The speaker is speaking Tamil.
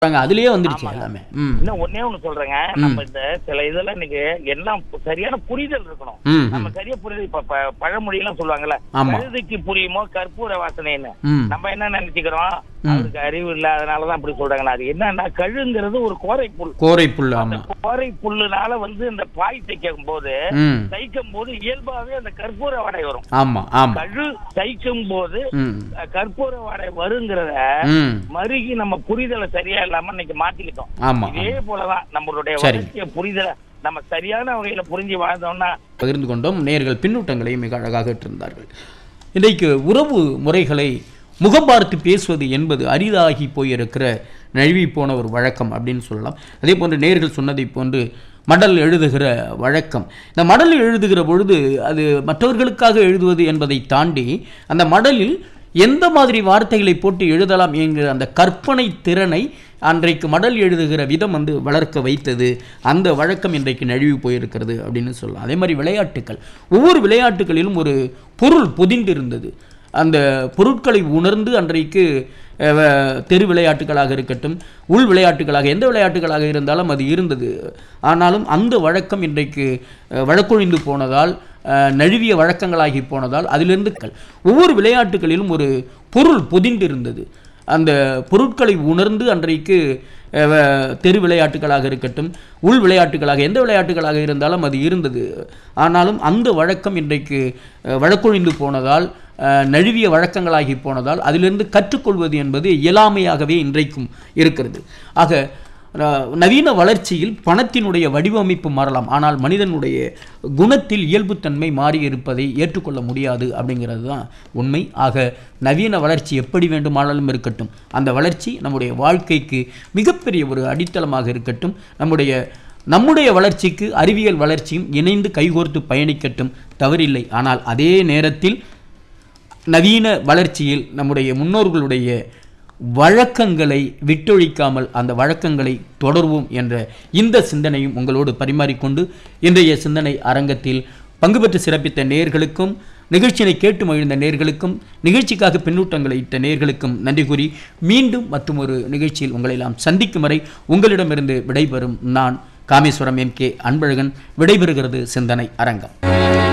சொல்றாங்க அதுலயே வந்துடுச்சு எல்லாமே ம் இன்னும் ஒன்னே ஒண்ணு சொல்றேங்க நம்ம இந்த சில இதெல்லாம் இன்னைக்கு எல்லாம் சரியான புரிதல் இருக்கணும் ம் நம்ம சரியா புரிதல் இப்ப ப- பழமொழி எல்லாம் சொல்லுவாங்கல்ல ஆமா. கழுதைக்கு புரியுமோ கற்பூர வாசனைன்னு ம் நம்ம என்ன நினைச்சுக்கிறோம் அவருக்கு அறிவு இல்ல அதனாலதான் அப்படி சொல்றாங்க அது என்னன்னா கழுங்கிறது ஒரு கோரை புல் கோரை புல் அந்த ஆமா கோரை புல்லுனால வந்து இந்த பாய் தைக்கும் போது ம் தைக்கும் போது இயல்பாவே அந்த கற்பூர வாடை வரும் ஆமா ஆமா கழு தைக்கும் போது ம் அஹ், கற்பூர வாடை வருங்கிறத ம் மருகி நம்ம புரிதலை சரியா இல்லாம இன்னைக்கு மாத்திக்கிட்டோம் ஆமா இதே போலதான் நம்மளுடைய சரி. வளர்ச்சிய புரிதலை நம்ம சரியான வகையில புரிஞ்சு வாழ்ந்தோம்னா பகிர்ந்து கொண்டோம் நேர்கள் பின்னூட்டங்களை மிக அழகாக இட்டிருந்தார்கள் இன்றைக்கு உறவு முறைகளை முகம் பார்த்து பேசுவது என்பது அரிதாகி போயிருக்கிற நழுவி போன ஒரு வழக்கம் அப்படின்னு சொல்லலாம் அதே போன்று நேர்கள் சொன்னதை போன்று மடல் எழுதுகிற வழக்கம் இந்த மடல் எழுதுகிற பொழுது அது மற்றவர்களுக்காக எழுதுவது என்பதை தாண்டி அந்த மடலில் எந்த மாதிரி வார்த்தைகளை போட்டு எழுதலாம் என்கிற அந்த கற்பனை திறனை அன்றைக்கு மடல் எழுதுகிற விதம் வந்து வளர்க்க வைத்தது அந்த வழக்கம் இன்றைக்கு நழுவி போயிருக்கிறது அப்படின்னு சொல்லலாம் அதே மாதிரி விளையாட்டுக்கள் ஒவ்வொரு விளையாட்டுகளிலும் ஒரு பொருள் பொதிந்திருந்தது அந்த பொருட்களை உணர்ந்து அன்றைக்கு அஹ், வ- தெரு விளையாட்டுகளாக இருக்கட்டும் உள் விளையாட்டுகளாக எந்த விளையாட்டுகளாக இருந்தாலும் அது இருந்தது ஆனாலும் அந்த வழக்கம் இன்றைக்கு அஹ், வழக்கொழிந்து போனதால் அஹ், நழுவிய வழக்கங்களாகி போனதால் அதிலிருந்து கள் ஒவ்வொரு விளையாட்டுகளிலும் ஒரு பொருள் பொதிந்திருந்தது அந்த பொருட்களை உணர்ந்து அன்றைக்கு அஹ், வ- தெரு விளையாட்டுகளாக இருக்கட்டும் உள் விளையாட்டுகளாக எந்த விளையாட்டுகளாக இருந்தாலும் அது இருந்தது ஆனாலும் அந்த வழக்கம் இன்றைக்கு அஹ், வழக்கொழிந்து போனதால் அஹ், நழுவிய வழக்கங்களாகி போனதால் அதிலிருந்து கற்றுக்கொள்வது என்பது இயலாமையாகவே இன்றைக்கும் இருக்கிறது ஆக அஹ், நவீன வளர்ச்சியில் பணத்தினுடைய வடிவமைப்பு மாறலாம் ஆனால் மனிதனுடைய குணத்தில் இயல்புத்தன்மை மாறி இருப்பதை ஏற்றுக்கொள்ள முடியாது அப்படிங்கிறது தான் உண்மை ஆக நவீன வளர்ச்சி எப்படி வேண்டுமானாலும் இருக்கட்டும் அந்த வளர்ச்சி நம்முடைய வாழ்க்கைக்கு மிகப்பெரிய ஒரு அடித்தளமாக இருக்கட்டும் நம்முடைய நம்முடைய வளர்ச்சிக்கு அறிவியல் வளர்ச்சியும் இணைந்து கைகோர்த்து பயணிக்கட்டும் தவறில்லை ஆனால் அதே நேரத்தில் நவீன வளர்ச்சியில் நம்முடைய முன்னோர்களுடைய வழக்கங்களை விட்டொழிக்காமல் அந்த வழக்கங்களை தொடர்வோம் என்ற இந்த சிந்தனையும் உங்களோடு பரிமாறிக்கொண்டு இன்றைய சிந்தனை அரங்கத்தில் பங்கு பெற்று சிறப்பித்த நேர்களுக்கும் நிகழ்ச்சியினை கேட்டு மகிழ்ந்த நேர்களுக்கும் நிகழ்ச்சிக்காக பின்னூட்டங்களை இட்ட நேர்களுக்கும் நன்றி கூறி மீண்டும் மற்றும் ஒரு நிகழ்ச்சியில் உங்களை எல்லாம் சந்திக்கும் வரை உங்களிடமிருந்து விடைபெறும் நான் காமேஸ்வரம் எம் கே அன்பழகன் விடைபெறுகிறது சிந்தனை அரங்கம்